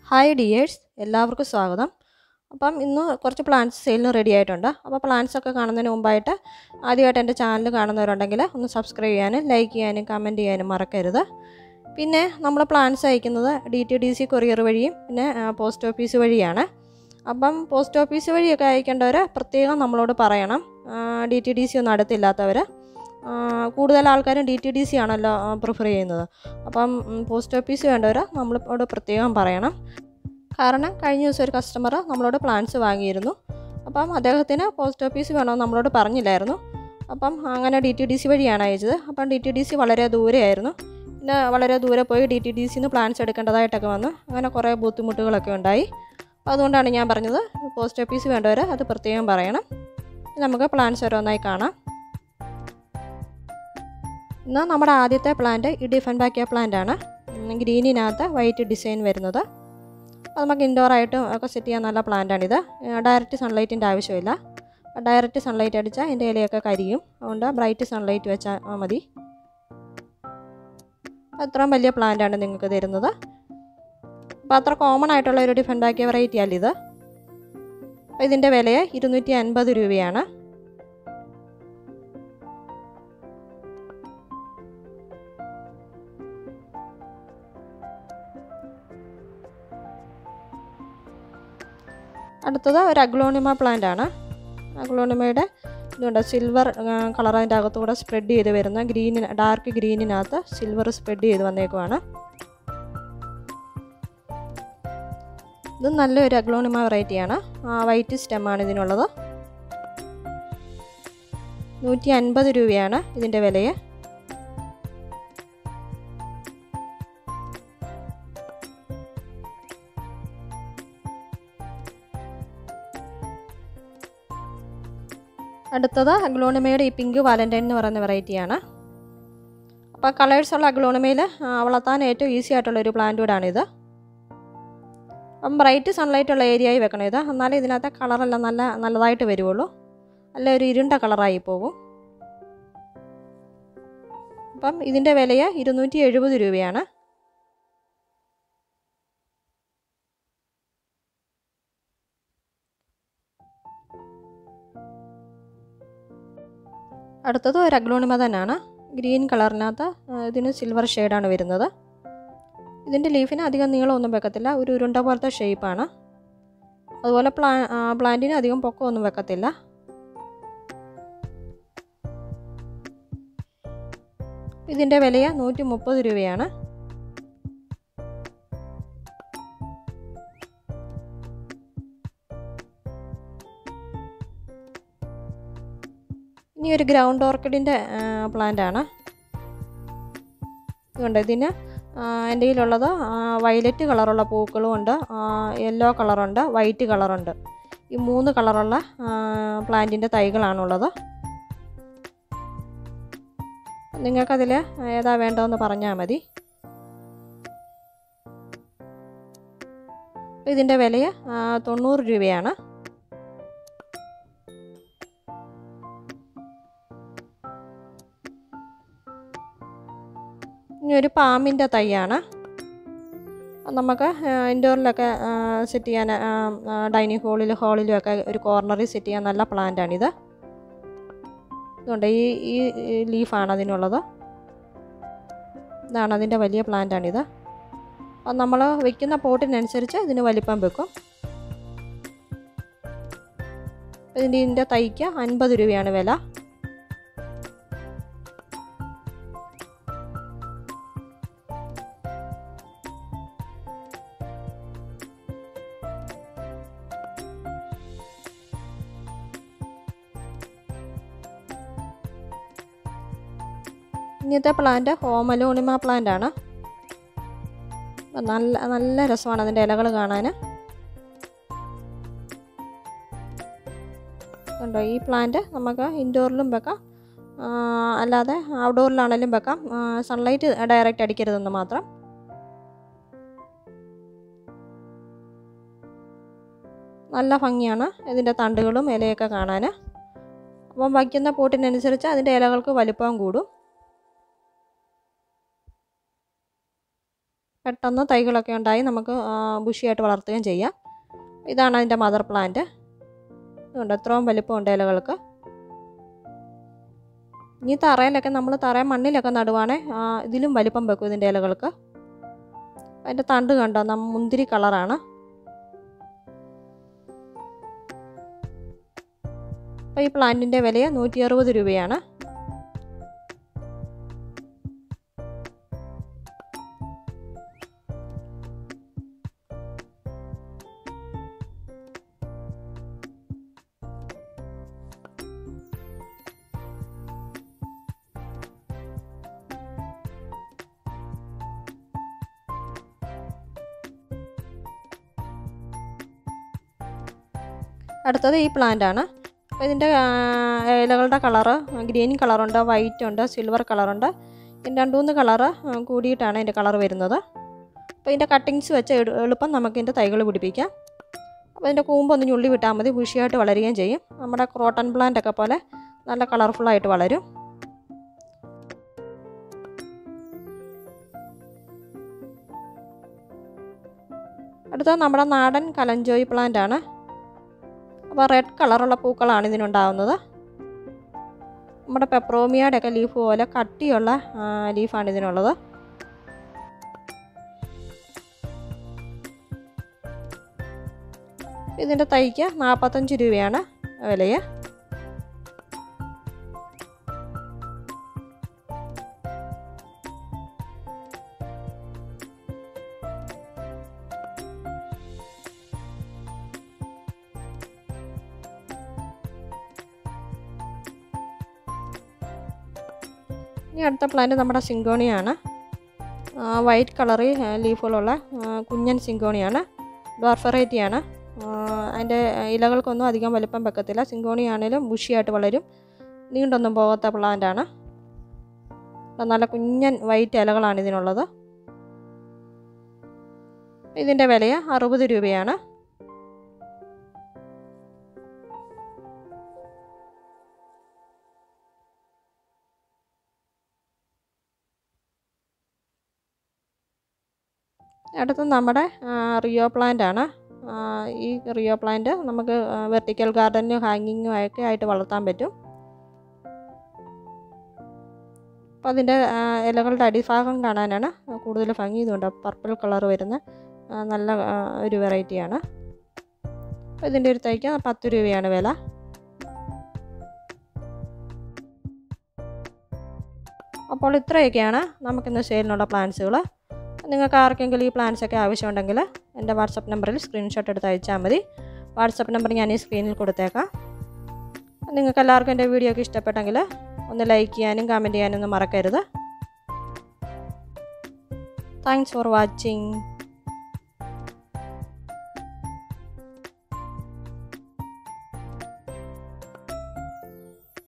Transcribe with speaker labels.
Speaker 1: hi dears എല്ലാവർക്കും സ്വാഗതം അപ്പം ഇന്ന് കുറച്ച് പ്ലാന്റ്സ് സെയിലിന് റെഡി ആയിട്ടുണ്ട് അപ്പോൾ പ്ലാന്റ്സ് ഒക്കെ കാണുന്നതിന് മുമ്പായിട്ട് ആദ്യമായിട്ട് എൻ്റെ ചാനൽ കാണുന്നവരുണ്ടെങ്കിൽ ഒന്ന് സബ്സ്ക്രൈബ് ചെയ്യാനും ലൈക്ക് ചെയ്യാനും കമൻറ്റ് ചെയ്യാനും മറക്കരുത് പിന്നെ നമ്മൾ പ്ലാന്റ്സ് അയക്കുന്നത് D T D C courier വഴിയും പിന്നെ പോസ്റ്റ് ഓഫീസ് വഴിയാണ് അപ്പം പോസ്റ്റ് ഓഫീസ് വഴിയൊക്കെ അയക്കേണ്ടവർ പ്രത്യേകം നമ്മളോട് പറയണം ഡി ടി ഡി സി ഒന്നും അടുത്തില്ലാത്തവർ കൂടുതൽ ആൾക്കാരും ഡി ടി ഡി സി ആണല്ലോ പ്രിഫർ ചെയ്യുന്നത് അപ്പം പോസ്റ്റ് ഓഫീസ് വേണ്ടവർ നമ്മളോട് പ്രത്യേകം പറയണം കാരണം കഴിഞ്ഞ ദിവസം ഒരു കസ്റ്റമർ നമ്മളോട് പ്ലാൻസ് വാങ്ങിയിരുന്നു അപ്പം അദ്ദേഹത്തിന് പോസ്റ്റ് ഓഫീസ് വേണമെന്ന് നമ്മളോട് പറഞ്ഞില്ലായിരുന്നു അപ്പം അങ്ങനെ ഡി ടി ഡി സി വഴിയാണ് അയച്ചത് അപ്പം ഡി ടി ഡി സി വളരെ ദൂരെയായിരുന്നു പിന്നെ വളരെ ദൂരെ പോയി ഡി ടി ഡി സിന്ന് പ്ലാൻസ് എടുക്കേണ്ടതായിട്ടൊക്കെ വന്നു അങ്ങനെ കുറേ ബുദ്ധിമുട്ടുകളൊക്കെ ഉണ്ടായി അപ്പോൾ അതുകൊണ്ടാണ് ഞാൻ പറഞ്ഞത് പോസ്റ്റ് ഓഫീസ് വേണ്ടവർ അത് പ്രത്യേകം പറയണം നമുക്ക് പ്ലാൻസ് ഓരോന്നായി കാണാം ഇന്ന് നമ്മുടെ ആദ്യത്തെ പ്ലാന്റ് ഈ ഡിഫൻബാക്കിയ പ്ലാന്റ് ആണ് ഗ്രീനിനകത്ത് വൈറ്റ് ഡിസൈൻ വരുന്നത് അത് നമുക്ക് ഇൻഡോർ ആയിട്ടും ഒക്കെ സെറ്റ് ചെയ്യാൻ നല്ല പ്ലാന്റാണിത് ഡയറക്റ്റ് സൺലൈറ്റിൻ്റെ ആവശ്യമില്ല ഡയറക്റ്റ് സൺലൈറ്റ് അടിച്ചാൽ എൻ്റെ ഇലയൊക്കെ കരിയും അതുകൊണ്ട് ബ്രൈറ്റ് സൺലൈറ്റ് വെച്ചാൽ മതി അത്രയും വലിയ പ്ലാന്റാണ് നിങ്ങൾക്ക് തരുന്നത് അപ്പോൾ അത്ര കോമൺ ആയിട്ടുള്ള ഒരു ഡിഫൻബാക്കിയ വെറൈറ്റി അല്ല ഇത് അപ്പോൾ ഇതിൻ്റെ വില ഇരുന്നൂറ്റി അൻപത് രൂപയാണ് അടുത്തത് ഒരു അഗ്ലോണിമ പ്ലാന്റ് ആണ് അഗ്ലോണിമയുടെ ഇതുണ്ട് സിൽവർ കളർ അതിൻ്റെ അകത്തുകൂടെ സ്പ്രെഡ് ചെയ്ത് വരുന്ന ഗ്രീനിന് ഡാർക്ക് ഗ്രീനിനകത്ത് സിൽവർ സ്പ്രെഡ് ചെയ്ത് വന്നേക്കുവാണ് ഇത് നല്ലൊരു അഗ്ലോണിമ വെറൈറ്റിയാണ് വൈറ്റ് സ്റ്റെമ്മാണ് ഇതിനുള്ളത് നൂറ്റി അൻപത് രൂപയാണ് ഇതിൻ്റെ വിലയെ അടുത്തത് അഗ്ലോണിമയുടെ ഈ പിങ്ക് വാലൻറ്റൈൻ എന്ന് പറയുന്ന വെറൈറ്റിയാണ് അപ്പോൾ കളേഴ്സ് ഉള്ള അഗ്ലോണിമയിൽ വളർത്താൻ ഏറ്റവും ഈസി ആയിട്ടുള്ള ഒരു പ്ലാന്റ് കൂടാണിത് അപ്പം ബ്രൈറ്റ് സൺലൈറ്റ് ഉള്ള ഏരിയയിൽ വെക്കണം ഇത് എന്നാലേ ഇതിനകത്തെ കളറെല്ലാം നല്ല നല്ലതായിട്ട് വരുള്ളൂ അല്ല ഒരു ഇരുണ്ട കളറായി പോകും അപ്പം ഇതിൻ്റെ വിലയ ഇരുന്നൂറ്റി എഴുപത് രൂപയാണ് അടുത്തത് ഒരു അഗ്ലോണിമ തന്നെയാണ് ഗ്രീൻ കളറിനകത്ത് ഇതിന് സിൽവർ ഷെയ്ഡാണ് വരുന്നത് ഇതിൻ്റെ ലീഫിന് അധികം നീളമൊന്നും വെക്കത്തില്ല ഒരു ഉരുണ്ട പോലത്തെ ഷേപ്പാണ് അതുപോലെ പ്ലാ പ്ലാന്റിന് അധികം പൊക്കമൊന്നും വെക്കത്തില്ല ഇതിൻ്റെ വിലയ നൂറ്റി മുപ്പത് രൂപയാണ് ഇനി ഒരു ഗ്രൗണ്ട് ഓർക്കിഡിൻ്റെ പ്ലാന്റ് ആണ് ഇതുണ്ട് ഇതിന് എൻ്റെ കയ്യിലുള്ളത് വയലറ്റ് കളറുള്ള പൂക്കളും ഉണ്ട് യെല്ലോ കളറുണ്ട് വൈറ്റ് കളറുണ്ട് ഈ മൂന്ന് കളറുള്ള പ്ലാന്റിൻ്റെ തൈകളാണുള്ളത് നിങ്ങൾക്കതിൽ ഏതാ വേണ്ടതെന്ന് പറഞ്ഞാൽ മതി ഇതിൻ്റെ വില തൊണ്ണൂറ് രൂപയാണ് ഇനി ഒരു പാമ്പിൻ്റെ തൈയാണ് നമുക്ക് ഇൻഡോറിലൊക്കെ സെറ്റ് ചെയ്യാൻ ഡൈനിങ് ഹാളിൽ ഹാളിലും ഒക്കെ ഒരു കോർണറിൽ സെറ്റ് ചെയ്യാൻ നല്ല പ്ലാന്റാണിത് ഇതുകൊണ്ട് ഈ ഈ ലീഫാണ് അതിനുള്ളത് ഇതാണ് അതിൻ്റെ വലിയ പ്ലാന്റാണിത് അപ്പം നമ്മൾ വെക്കുന്ന പോട്ടിനനുസരിച്ച് ഇതിന് വലിപ്പം വെക്കും ഇതിൻ്റെ ഇതിൻ്റെ തൈക്ക് അൻപത് രൂപയാണ് വില ഇന്നത്തെ പ്ലാന്റ് ഹോമലോണിമ പ്ലാന്റ് ആണ് നല്ല നല്ല രസമാണ് അതിൻ്റെ ഇലകൾ കാണാൻ ഉണ്ടോ ഈ പ്ലാന്റ് നമുക്ക് ഇൻഡോറിലും വെക്കാം അല്ലാതെ ഔട്ട്ഡോറിലാണെങ്കിലും വെക്കാം സൺലൈറ്റ് ഡയറക്റ്റ് അടിക്കരുതെന്ന് മാത്രം നല്ല ഭംഗിയാണ് ഇതിൻ്റെ തണ്ടുകളും ഇലയൊക്കെ കാണാൻ അപ്പം വയ്ക്കുന്ന പോട്ടിനനുസരിച്ച് അതിൻ്റെ ഇലകൾക്ക് വലിപ്പം കൂടും പെട്ടെന്ന് തൈകളൊക്കെ ഉണ്ടായി നമുക്ക് ബുഷിയായിട്ട് വളർത്തുകയും ചെയ്യാം ഇതാണ് അതിൻ്റെ മദർ പ്ലാന്റ് ഇതുണ്ട് എത്രയും വലിപ്പമുണ്ട് ഇലകൾക്ക് ഇനി തറയിലൊക്കെ നമ്മൾ തറയിൽ മണ്ണിലൊക്കെ നടുവാണേ ഇതിലും വലിപ്പം വെക്കും ഇതിൻ്റെ ഇലകൾക്ക് അതിൻ്റെ തണ്ട് കണ്ടോ നം മുന്തിരി കളറാണ് അപ്പോൾ ഈ പ്ലാന്റിൻ്റെ വില നൂറ്റി അറുപത് രൂപയാണ് അടുത്തത് ഈ പ്ലാന്റ് ആണ് അപ്പോൾ ഇതിൻ്റെ ഇലകളുടെ കളറ് ഗ്രീൻ കളറുണ്ട് വൈറ്റ് ഉണ്ട് സിൽവർ കളറുണ്ട് രണ്ട് മൂന്ന് കളറ് കൂടിയിട്ടാണ് ഇതിൻ്റെ കളർ വരുന്നത് അപ്പോൾ ഇതിൻ്റെ കട്ടിങ്സ് വെച്ച് എളുപ്പം നമുക്ക് ഇതിൻ്റെ തൈകൾ പിടിപ്പിക്കാം അപ്പോൾ ഇതിൻ്റെ കൂമ്പ് ഒന്ന് ഞുള്ളി വിട്ടാൽ മതി ബുഷിയായിട്ട് വളരുകയും ചെയ്യും നമ്മുടെ ക്രോട്ടൺ പ്ലാന്റ് ഒക്കെ പോലെ നല്ല കളർഫുള്ളായിട്ട് വളരും അടുത്തത് നമ്മുടെ നാടൻ കലഞ്ചോയി പ്ലാന്റ് ആണ് അപ്പോൾ റെഡ് കളറുള്ള പൂക്കളാണ് ഇതിനുണ്ടാകുന്നത് നമ്മുടെ പെപ്രോമിയയുടെ ഒക്കെ ലീഫ് പോലെ കട്ടിയുള്ള ലീഫാണ് ഇതിനുള്ളത് ഇതിൻ്റെ തൈക്ക് നാൽപ്പത്തഞ്ച് രൂപയാണ് വിലയെ ഇനി അടുത്ത പ്ലാന്റ് നമ്മുടെ സിങ്കോണിയാണ് വൈറ്റ് കളറിൽ ലീഫുകളുള്ള കുഞ്ഞൻ സിങ്കോണിയാണ് ഡോർഫ് വെറൈറ്റിയാണ് അതിൻ്റെ ഇലകൾക്കൊന്നും അധികം വലുപ്പം വെക്കത്തില്ല സിങ്കോണി ആണെങ്കിലും ബുഷിയായിട്ട് വളരും നീണ്ടൊന്നും പോകാത്ത പ്ലാന്റാണ് നല്ല കുഞ്ഞൻ വൈറ്റ് ഇലകളാണ് ഇതിനുള്ളത് ഇതിൻ്റെ വില അറുപത് രൂപയാണ് അടുത്ത നമ്മുടെ റിയോ പ്ലാന്റ് ആണ് ഈ റിയോ പ്ലാന്റ് നമുക്ക് വെർട്ടിക്കൽ ഗാർഡനിലും ഹാങ്ങിങ്ങും ഒക്കെ ആയിട്ട് വളർത്താൻ പറ്റും അപ്പോൾ അതിൻ്റെ ഇലകളുടെ അടിഭാഗം കാണാനാണ് കൂടുതൽ ഭംഗി ഇതുണ്ട് പർപ്പിൾ കളർ വരുന്ന നല്ല ഒരു വെറൈറ്റിയാണ് അപ്പോൾ ഇതിൻ്റെ ഒരു തൈക്ക് പത്ത് രൂപയാണ് വില അപ്പോൾ ഇത്രയൊക്കെയാണ് നമുക്കിന്ന് സെയിലിനുള്ള പ്ലാൻസുകൾ നിങ്ങൾക്ക് ആർക്കെങ്കിലും ഈ പ്ലാൻസ് ഒക്കെ ആവശ്യമുണ്ടെങ്കിൽ എൻ്റെ വാട്സപ്പ് നമ്പറിൽ സ്ക്രീൻഷോട്ട് എടുത്ത് അയച്ചാൽ മതി വാട്സപ്പ് നമ്പർ ഞാൻ ഈ സ്ക്രീനിൽ കൊടുത്തേക്കാം നിങ്ങൾക്ക് എല്ലാവർക്കും എൻ്റെ വീഡിയോ ഒക്കെ ഇഷ്ടപ്പെട്ടെങ്കിൽ ഒന്ന് ലൈക്ക് ചെയ്യാനും കമൻറ്റ് ചെയ്യാനും ഒന്നും മറക്കരുത് താങ്ക്സ് ഫോർ വാച്ചിങ്